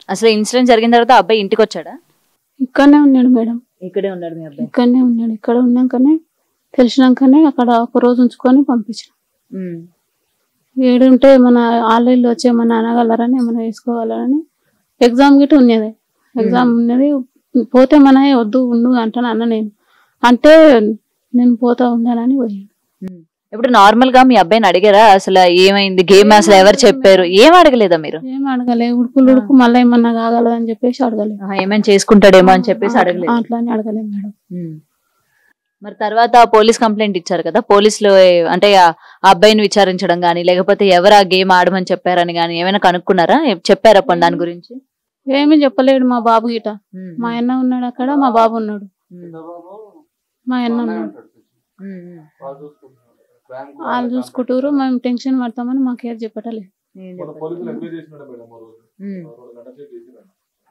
అసలు ఇన్సిడెంట్ జరిగిన తర్వాత ఆ అబ్బాయి ఇంటికి వచ్చాడా ఇక్కడనే ఉన్నాడు మేడం ఇక్కడే ఉన్నాడు మీ అబ్బాయి ఇక్కడనే ఉన్నాడు ఇక్కడ ఉన్నాకనే తెలిసినాకనే అక్కడ ఒక రోజు ఉంచుకొని పంపించిన ఉమ్. ఏడుంటే మన ఆన్లైన్లో వచ్చి ఏమన్నా అనగలరని ఏమైనా వేసుకోగలరని ఎగ్జామ్ గిట్ట ఉన్నది ఎగ్జామ్ ఉన్నది పోతే మన వద్దు ఉండు అంటాను అన్న నేను అంటే నేను పోతా ఉండాలని పోయాను ఉమ్. ఇప్పుడు నార్మల్ గా మీ అబ్బాయిని అడిగారా అసలు ఏమైంది గేమ్ అసలు ఎవరు చెప్పారు ఏం అడగలేదా మీరు ఏం అడగలే ఉడుకులు ఉడుకు మళ్ళీ ఏమన్నా కాగలదని చెప్పేసి అడగలే ఆహా, ఏమైనా చేసుకుంటాడేమో అని చెప్పేసి అడగలేదు అట్లా అని అడగలే మేడం ఉమ్. మరి తర్వాత పోలీస్ కంప్లైంట్ ఇచ్చారు కదా పోలీసులు ఏ- అంటే ఆ ఆ అబ్బాయిని విచారించడం గానీ లేకపోతే ఎవరు ఆ గేమ్ ఆడమని చెప్పారని గానీ ఏమైనా కనుక్కున్నారా ఏ- చెప్పారా పోనీ దాని గురించి ఏమీ చెప్పలేడు మా బాబు గిట ఉమ్. మా అన్న ఉన్నాడు అక్కడ మా బాబు ఉన్నాడు ఉమ్. మా అన్న ఉన్నాడు ఉమ్. ఉమ్. వాళ్ళు చూసుకుంటారు మేము టెన్షన్ పడతామని మాకేం చెప్పటలేదు ఏం మన చెప్పారు? పోలీసులు ఎంక్వైరీ చేసినాడు మేడం ఆ రోజు ఉమ్. ఆ రోజు గంట సేపు చేసినాడు.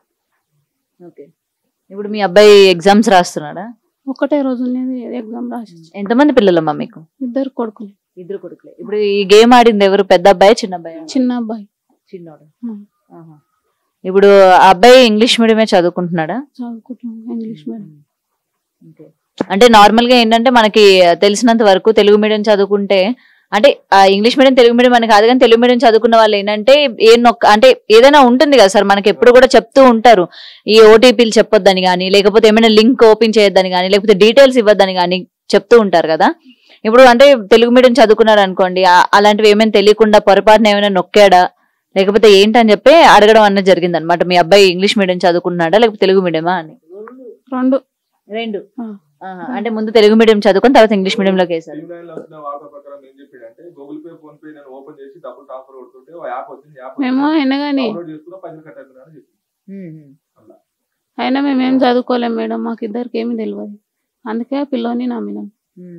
ఓకే ఇప్పుడు మీ అబ్బాయి ఎగ్జామ్స్ రాస్తున్నాడా ఒకటే రోజు ఉన్నది ఎగ్జామ్ రాసి ఎంతమంది పిల్లలమ్మా మీకు ఇద్దరు కొడుకులు ఇద్దరు కొడుకులే ఇప్పుడు ఈ గేమ్ ఆడింది ఎవరు పెద్ద అబ్బాయి చిన్న అబ్బాయి చిన్న అబ్బాయి చిన్నోడు ఉమ్. ఆహా. ఇప్పుడు ఆ అబ్బాయి ఇంగ్లీష్ మీడియమే చదువుకుంటున్నాడా చదువుకుంటున్నాం ఇంగ్లీష్ మీడియం ఓకే. అంటే నార్మల్ గా ఏంటంటే మనకి తెలిసినంత వరకు తెలుగు మీడియం చదువుకుంటే అంటే ఆ ఇంగ్లీష్ మీడియం తెలుగు మీడియం అని కాదు కానీ తెలుగు మీడియం చదువుకున్న వాళ్ళు ఏంటంటే ఏ నొక్క అంటే ఏదైనా ఉంటుంది కదా సార్ మనకి ఎప్పుడు కూడా చెప్తూ ఉంటారు ఈ ఓటీపీలు చెప్పొద్దని కానీ లేకపోతే ఏమైనా లింక్ ఓపెన్ చేయొద్దని కానీ లేకపోతే డీటెయిల్స్ ఇవ్వద్దని కానీ చెప్తూ ఉంటారు కదా ఇప్పుడు అంటే తెలుగు మీడియం చదువుకున్నాడు అనుకోండి ఆ- అలాంటివి ఏమైనా తెలియకుండా పొరపాటున ఏమైనా నొక్కాడా లేకపోతే ఏంటని చెప్పి అడగడం అన్నది జరిగింది అనమాట మీ అబ్బాయి ఇంగ్లీష్ మీడియం చదువుకున్నాడా లేకపోతే తెలుగు మీడియమా అని రెండు రెండు ఆ. ఆహా. అంటే ముందు తెలుగు మీడియం చదువుకొని తర్వాత ఇంగ్లీష్ మీడియం లోకి వేశారు టీమ్ లైన్ లో వచ్చిన వార్త ప్రకారం ఏం చెప్పాడంటే గూగుల్ పే ఫోన్ పే నేను ఓపెన్ చేసి డబ్బులు ట్రాన్స్ఫర్ కొడుతుంటే ఓ యాప్ వచ్చింది యాప్ మేము అయినా కానీ డౌన్లోడ్ చేసుకున్నా పైసలు కట్ అవుతున్నాయి అని చెప్పి అలా అయినా మేమేం చదువుకోలేం మేడం మాకు ఇద్దరికి ఏమీ తెలియదు అందుకే పిల్లోని నమ్మినాం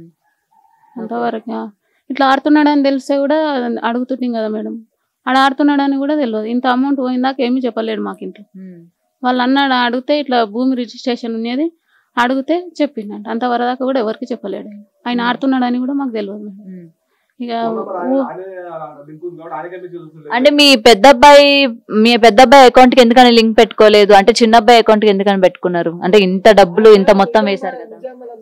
అంతవరకు ఇట్లా ఆడుతున్నాడని తెలిస్తే కూడా అడుగుతుంటాం కదా మేడం ఆడ ఆడుతున్నాడని కూడా తెలియదు ఇంత అమౌంట్ పోయిందాక ఏమీ చెప్పలేడు మాకు ఇంట్లో వాళ్ళు అన్నాడు అడిగితే ఇట్లా భూమి రిజిస్ట్రేషన్ ఉన్నది అడిగితే చెప్పిండంట అంతవరదాకా కూడా ఎవరికి చెప్పలేడు ఆయన. ఆయన ఆడుతున్నాడని కూడా మాకు తెలియదు మేడం ఇక ఫోన్ నెంబర్ ఆయన- ఊ- ఆయనే లింక్ ఉంది కాబట్టి ఆయనకే మెసేజ్ వస్తుంది అంటే మీ పెద్ద అబ్బాయి మీ పెద్ద అబ్బాయి అకౌంట్ కి ఎందుకని లింక్ పెట్టుకోలేదు అంటే చిన్న అబ్బాయి అకౌంట్ కి ఎందుకని పెట్టుకున్నారు అంటే ఇంత డబ్బులు ఇంత మొత్తం వేశారు కదా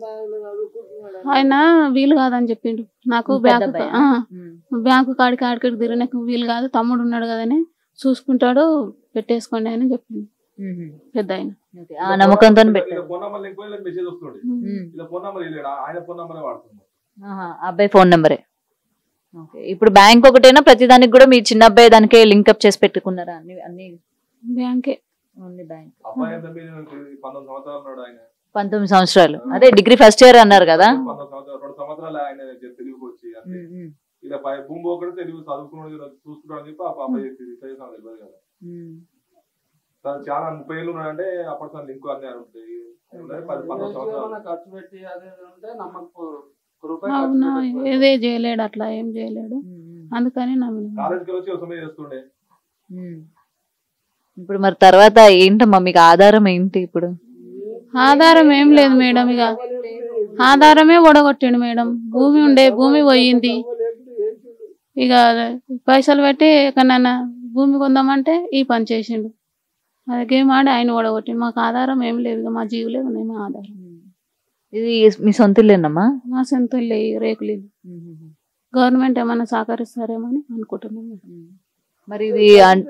ఆయన వీలు కాదని చెప్పిండు నాకు పెద్ద బ్యాంకు అబ్బాయా? ఆ, బ్యాంకు కాడికి ఆడికి తిరిగినాక వీలు కాదు తమ్ముడు ఉన్నాడు కదని చూసుకుంటాడు పెట్టేసుకోండి అని చెప్పింది పెద్ద ఆయన ఓకే. ఆ నమ్మకంతో ఇలా పెట్టారు ఫోన్ నెంబర్ లింక్ పోయి మెసేజ్ వస్తుంది ఉమ్. ఇలా ఫోన్ నెంబర్ ఇల్లేడు ఆయన ఫోన్ నెంబరే వాడుతుంది ఆహా, ఆ అబ్బాయి ఫోన్ నెంబరే ఓకే ఇప్పుడు బ్యాంక్ ఒకటేనా ప్రతి దానికి కూడా మీ చిన్న అబ్బాయి దానికే లింక్ అప్ చేసి పెట్టుకున్నారా అన్ని అన్ని బ్యాంకే ఓన్లీ బ్యాంక్ అబ్బాయి ఎంత మీరు పంతొమ్మిది సంవత్సరాలు ఉన్నాడు ఆయన పంతొమ్మిది సంవత్సరాలు అదే డిగ్రీ ఫస్ట్ ఇయర్ అన్నారు కదా పంతొమ్మిది సంవత్సరాలు రెండు సంవత్సరాలు ఆయన తెలుగుకి వచ్చి అంతే. ఇలా పై భూమి ఒకటి తెలుగు చదువుకున్నాడు చూసుకున్నాడు అని చెప్పి ఆ అబ్బాయి చెప్పింది ఇట్లా చేసాం తెలియదు కదా తను చాలా ముప్పై ఏళ్ళు ఉన్నాడంటే అప్పటి తన లింక్ అన్ని అని ఉంటాయి ఉన్నాయి పది పంతొమ్మిది సంవత్సరాలు ఖర్చు పెట్టి అదే ఉంటే నమ్మకపోరు ఒక రూపాయి అవునా ఖర్చు పెట్టకపోరు. ఏదే చేయలేడు అట్లా ఏం చేయలేడు అందుకని నమ్మిన కాలేజ్కి వచ్చి ఒక సమయం చేస్తుండే ఇప్పుడు మరి తర్వాత ఏంటమ్మా మీకు ఆధారం ఏంటి ఇప్పుడు ఆధారం ఏం లేదు మేడం ఇక ఆధారమే ఒడగొట్టిండు మేడం భూమి ఉండే భూమి పోయింది ఇక పైసలు పెట్టి ఎక్కడన్నా భూమి కొందామంటే ఈ పని చేసిండు అది గేమ్ ఆడి ఆయన ఓడగొట్టిండు మాకు ఆధారం ఏం లేదు ఇక మా జీవులే ఉన్నాయి మా ఆధారం ఇది మీ సొంత ఇల్లేనమ్మా మా సొంతలు లేవు రేకులు ఇల్లు. గవర్నమెంట్ ఏమైనా సహకరిస్తారేమో అని అనుకుంటున్నాం మేడం. మరి ఇది అన్-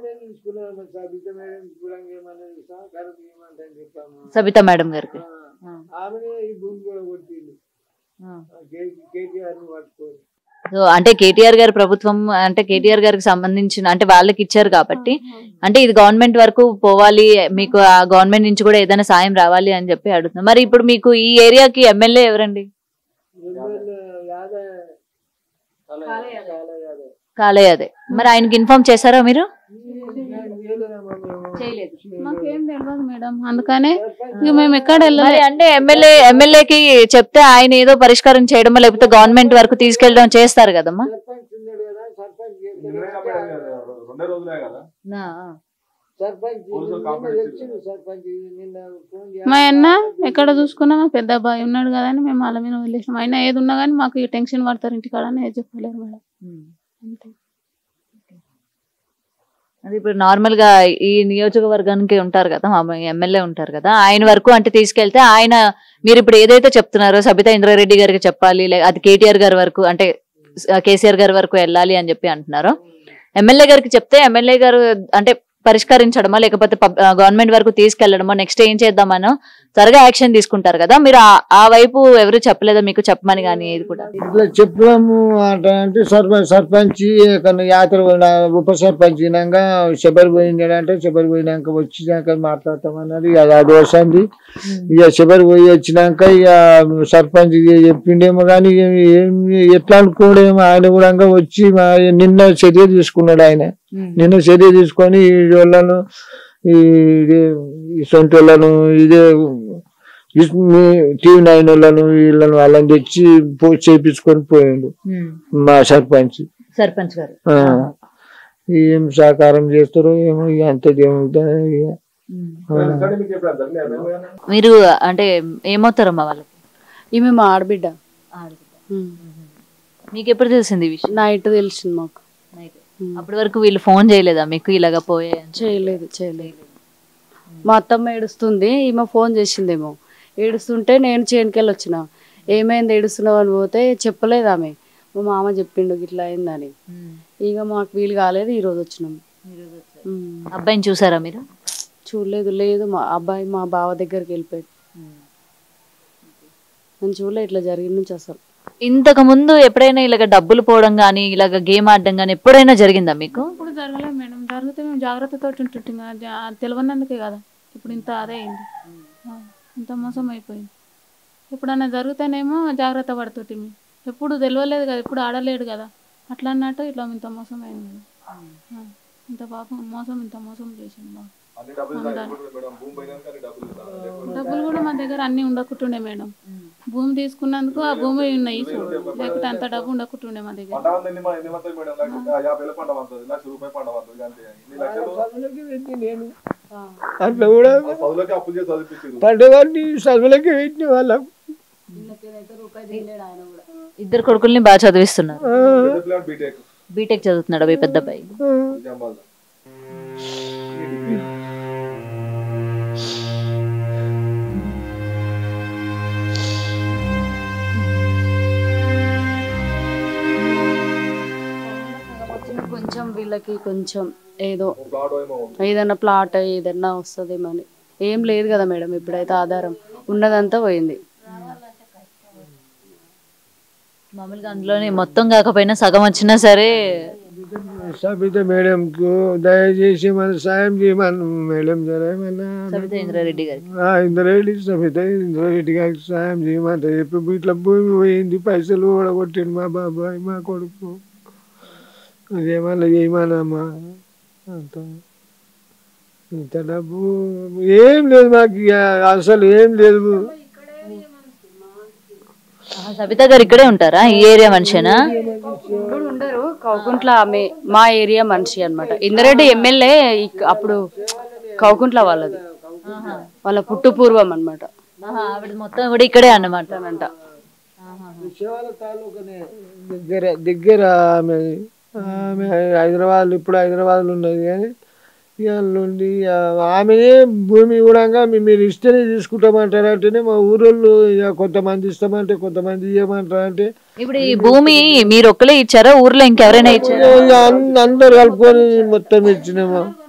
సబితా మేడం గారికి ఆమెనే ఈ భూమి కూడా కొట్టింది కేటీఆర్ ని పట్టుకొని సో అంటే కేటీఆర్ గారి ప్రభుత్వం అంటే కేటీఆర్ గారికి సంబంధించిన అంటే వాళ్ళకి ఇచ్చారు కాబట్టి అంటే ఇది గవర్నమెంట్ వరకు పోవాలి మీకు ఆ గవర్నమెంట్ నుంచి కూడా ఏదైనా సాయం రావాలి అని చెప్పి అడుగుతున్నా మరి ఇప్పుడు మీకు ఈ ఏరియాకి ఎమ్మెల్యే ఎవరండి ఎమ్మెల్యే యాదవ్ కాలే యాదవ్ కాలే అదే మరి ఆయనకి ఇన్ఫార్మ్ చేశారా మీరు మాకేం తెలియదు మేడం అందుకనే ఇక మేము ఎక్కడ మరి వెళ్ళలేదు అంటే ఎమ్మెల్యే ఎమ్మెల్యేకి చెప్తే ఆయన ఏదో పరిష్కారం చేయడమో లేకపోతే గవర్నమెంట్ వరకు తీసుకెళ్ళడం చేస్తారు కదమ్మా సర్పంచ్ ఉన్నాడు కదా సర్పంచ్ నిన్ననే కాబట్టి రెండే రోజులే కదా సర్పంచ్ పోలీసులు నిన్న కాంప్లైంట్ తెచ్చిండు సర్పంచ్ నిన్న ఫోన్ మా అన్న ఎక్కడ చూసుకున్నా మా పెద్ద అబ్బాయి ఉన్నాడు కదా అని మేము వాళ్ళ మీద వదిలేసినాం అయినా ఏది ఉన్నా కానీ మాకు ఈ టెన్షన్ పడతారు ఇంటికాడ అని ఏది చెప్పలేరు మేడం అంతే అది ఇప్పుడు నార్మల్ గా ఈ నియోజకవర్గానికి ఉంటారు కదా మా ఎమ్మెల్యే ఉంటారు కదా ఆయన వరకు అంటే తీసుకెళ్తే ఆయన మీరు ఇప్పుడు ఏదైతే చెప్తున్నారో సబితా ఇంద్రారెడ్డి గారికి చెప్పాలి లే- అది కేటీఆర్ గారి వరకు అంటే కేసీఆర్ గారి వరకు వెళ్ళాలి అని చెప్పి అంటున్నారు ఎమ్మెల్యే గారికి చెప్తే ఎమ్మెల్యే గారు అంటే పరిష్కరించడమా లేకపోతే గవర్నమెంట్ వరకు తీసుకెళ్లడమో నెక్స్ట్ ఏం చేద్దామనో త్వరగా యాక్షన్ తీసుకుంటారు కదా మీరు ఆ- ఆ వైపు ఎవరు చెప్పలేదా మీకు చెప్పమని కానీ ఇది కూడా ఇట్లా చెప్పాము అంట అంటే సర్పంచ్ సర్పంచ్ ఎక్కడ యాత్ర పోయినా ఉప సర్పంచ్ అయినాక శబరి పోయింది అంటే శబరి పోయినాక వచ్చినాక మాట్లాడతామన్నది ఇక అది వస్తుంది ఇక శబరి పోయి వచ్చినాక ఇక సర్పంచ్ ఇక చెప్పిండేమో కానీ ఏం ఎట్లా అనుకోడేమో ఆయన కూడా వచ్చి మా- నిన్న చర్య తీసుకున్నాడు ఆయన నిన్న చర్య తీసుకొని ఈ వాళ్ళను ఈ ఇదే- ఈ సొంత వాళ్ళను ఇదే టీవీ నైన్ వాళ్ళను వీళ్ళను వాళ్ళని తెచ్చి పో చేపించుకొని పోయిండు మా సర్పంచ్ సర్పంచ్ గారు ఆ. ఏం సహకారం చేస్తారో ఏమో ఇక అంత దేవుడు ఇక. కానీ మీకు ఎప్పుడు జరిగినాయి ఏమైనా? మీరు అంటే ఏమవుతారమ్మా వాళ్ళకి ఈమె మా ఆడబిడ్డ ఉమ్. మీకు ఎప్పుడు తెలిసింది ఈ విషయం నైట్ తెలిసింది మాకు ఉమ్. అప్పటి వరకు వీళ్ళు ఫోన్ చేయలేదా మీకు ఇలాగ పోయే చేయలేదు చేయలేదు మా అత్తమ్మ ఏడుస్తుంది ఈమె ఫోన్ చేసిందేమో ఏడుస్తుంటే నేను చేనుకెళ్ళి వచ్చిన ఏమైంది ఏడుస్తున్నావు అని పోతే చెప్పలేదు ఆమె మా మామ చెప్పిండు ఇట్లా అయిందని ఇక మాకు వీలు కాలేదు ఈ రోజు వచ్చినాం ఉమ్. అబ్బాయిని చూసారా మీరు చూడలేదు లేదు మా అబ్బాయి మా బావ దగ్గరికి వెళ్ళిపోయాడు నేను చూడలే ఇట్లా జరిగిన నుంచి అసలు ఇంతకు ముందు ఎప్పుడైనా ఇలాగ డబ్బులు పోవడం కానీ ఇలాగ గేమ్ ఆడడం కానీ ఎప్పుడైనా జరిగిందా మీకు ఇప్పుడు జరగలేదు మేడం జరిగితే మేము జాగ్రత్తతో ఉంటుంటాం కదా జా- తెలియనందుకే కదా ఇప్పుడు ఇంత అదే అయింది ఆ, ఇంత మోసం అయిపోయింది ఎప్పుడన్నా జరిగితేనేమో జాగ్రత్త పడుతుంటే ఎప్పుడు తెలియలేదు కదా ఎప్పుడు ఆడలేడు కదా అట్లా అన్నట్టు ఇట్లా ఇంత మోసం అయింది మేడం. ఆ, ఇంత పాపం మోసం ఇంత మోసం చేసింది బాబు అన్ని డబ్బులు తాగిపోతుంది మేడం భూమి పోయినాక అన్ని డబ్బులు ఇస్తాను. లేకపోతే డబ్బులు కూడా మా దగ్గర అన్ని ఉండకుంటుండే మేడం భూమి తీసుకున్నందుకు ఆ భూమి ఉన్నాయి చూడు లేకపోతే అంత డబ్బు ఉండకుంటుండే మా దగ్గర పంట వంద ఎన్ని మ- ఎన్ని వస్తాయి మేడం లక్ష యాభై వేల పంట వస్తుంది లక్ష రూపాయలు పంట వస్తుంది అంతే ఇన్ని లక్షలు చదువులకి పెట్టి నేను అట్లా కూడా ఆ చదువులకి అప్పులు చేసి చదివిపించారు పడ్డవాడిని చదువులకి పెట్టిన వాళ్ళకు ఇద్దరు కొడుకుల్ని బాగా చదివిస్తున్నారు పెద్ద పిల్లాడు బీటెక్ బీటెక్ చదువుతున్నాడు మీ పెద్ద అబ్బాయి నిజామాబాద్ కొంచెం వీళ్ళకి కొంచెం ఏదో ప్లాట్ ఏమో ఉంది. ఏదైనా ప్లాట్ ఏదైనా వస్తుందేమో అని ఏం లేదు కదా మేడం ఇప్పుడైతే ఆధారం ఉన్నదంతా పోయింది మామూలుగా అందులోనే మొత్తం కాకపోయినా సగం వచ్చినా సరే సబిత మేడంకు దయచేసి మన సాయం చేయమని మేడం జరగమన్నా సవితా ఇంద్రారెడ్డి గారికి ఇంద్రెడ్డి సబిత ఇంద్రెడ్డి గారికి సాయం చేయమంట చెప్పి ఇట్లా భూమి పోయింది పైసలు కూడా కొట్టిండు మా బాబాయ్ మా కొడుకు అదేమన్నా చేయమనమ్మా అంత ఇంత డబ్బు ఏం లేదు మాకు ఇక అసలు ఏం లేదు ఆహా, సబితా గారు ఇక్కడే ఉంటారా ఈ ఏరియా మనిషేనా ఇప్పుడు ఉండరు కౌకుంట్ల ఆమె మా ఏరియా మనిషి అన్నమాట ఇందరెడ్డి ఎమ్మెల్యే ఇక్- అప్పుడు కౌకుంట్ల వాళ్ళది వాళ్ళ పుట్టు పూర్వం అనమాట ఆహా, ఆవిడ మొత్తం కూడా ఇక్కడే అన్నమాట అంట శివాల తాలూకానే దగ్గర దగ్గర ఆమె ఆమె హైదరాబాద్ ఇప్పుడు హైదరాబాద్లో ఉన్నది కానీ ఇక నుండి ఆమెనే భూమి కూడా మీరు ఇస్తేనే తీసుకుంటామంటారు అంటేనే మా ఊరోళ్ళు ఇక కొంతమంది ఇస్తామంటే కొంతమంది ఇవ్వమంటారు ఇప్పుడు ఈ భూమి మీరు ఒక్కలే ఇచ్చారా ఊర్లో ఇంకెవరైనా ఇచ్చారా ఇక అన్- అందరు కలుపుకొని మొత్తం ఇచ్చినాము